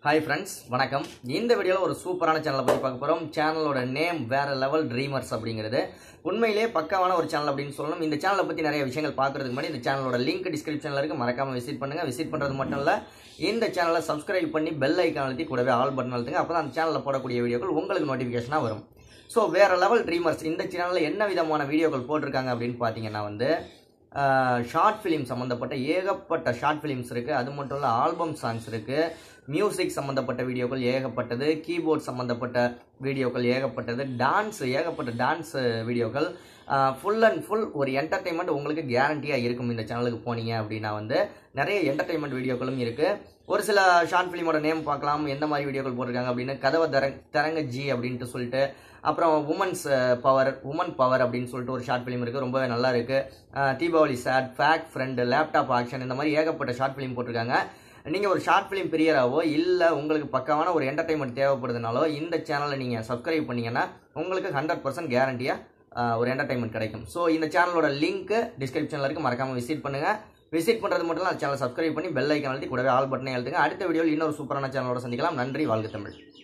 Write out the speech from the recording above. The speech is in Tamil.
ஹாய் ஃப்ரெண்ட்ஸ் வணக்கம் இந்த வீடியோவில் ஒரு சூப்பரான சேனலை பற்றி பார்க்க போகிறோம் சேனலோட நேம் வேற லெவல் ட்ரீமர்ஸ் அப்படிங்கிறது உண்மையிலே பக்காவான ஒரு சேனல் அப்படின்னு சொல்லணும் இந்த சேனலை பற்றி நிறைய விஷயங்கள் பார்க்கறதுக்கு முன்னாடி இந்த சேனலோட லிங்க் டிஸ்கிரிப்ஷனில் இருக்கு மறக்காம விசிட் பண்ணுங்க விசிட் பண்ணுறது மட்டும் இல்லை இந்த சேனலை சப்ஸ்கிரைப் பண்ணி பெல் ஐக்கான் அழுத்தி கூடவே ஆல் பட்டன் அழுத்துங்க அப்போ தான் அந்த சேனலில் போடக்கூடிய வீடியோக்கள் உங்களுக்கு நோட்டிஃபிகேஷனாக வரும் ஸோ வேற லெவல் ட்ரீமர்ஸ் இந்த சேனலில் என்ன விதமான வீடியோக்கள் போட்டிருக்காங்க அப்படின்னு பார்த்தீங்கன்னா வந்து ஷார்ட் ஃபிலிம் சம்மந்தப்பட்ட ஏகப்பட்ட ஷார்ட் ஃபிலிம்ஸ் இருக்குது அது மட்டும் இல்லை ஆல்பம் சாங்ஸ் இருக்குது மியூசிக் சம்மந்தப்பட்ட வீடியோக்கள் ஏகப்பட்டது கீபோர்ட் சம்மந்தப்பட்ட வீடியோக்கள் ஏகப்பட்டது டான்ஸ் ஏகப்பட்ட டான்ஸ் வீடியோக்கள் ஃபுல் அண்ட் ஃபுல் ஒரு என்டர்டைன்மெண்ட் உங்களுக்கு கேரண்டியாக இருக்கும் இந்த சேனலுக்கு போனீங்க அப்படின்னா வந்து நிறைய என்டர்டைன்மெண்ட் வீடியோக்களும் இருக்குது ஒரு சில ஷார்ட் ஃபிலிமோட நேம் பார்க்கலாம் எந்த மாதிரி வீடியோக்கள் போட்டிருக்காங்க அப்படின்னு கதவை தரங் தரங்க ஜி அப்படின்ட்டு சொல்லிட்டு அப்புறம் உமன்ஸ் பவர் உமன் பவர் அப்படின்னு சொல்லிட்டு ஒரு ஷார்ட் ஃபிலிம் இருக்குது ரொம்பவே நல்லா இருக்குது Deepavali chat fake friend laptop action இந்த மாதிரி ஏகப்பட்ட ஷார்ட் ஃபிலிம் போட்டிருக்காங்க நீங்கள் ஒரு ஷார்ட் ஃபிலிம் பிரியராவோ இல்லை உங்களுக்கு பக்கமான ஒரு என்டர்டைன்மெண்ட் தேவைப்படுதுனாலோ இந்த சேனலை நீங்கள் சப்ஸ்கிரைப் பண்ணீங்கன்னா உங்களுக்கு ஹண்ட்ரட் பர்சன்ட் கேரண்டியாக ஒரு என்டர்டைன்மெண்ட் கிடைக்கும் ஸோ இந்த சேனலோட லிங்க் டிஸ்கிரிப்ஷனில் இருக்குது மறக்காமல் விசிட் பண்ணுங்கள் விசிட் பண்ணுறது மட்டும் இல்லை சேனலை சப்ஸ்கிரைப் பண்ணி பெல் ஐக்கன் அழுத்தி கூடவே ஆல் பட்டனை அழுத்துங்க அடுத்த வீடியோவில் இன்னொரு சூப்பரான சேனலோட சந்திக்கலாம் நன்றி வாழ்க தமிழ்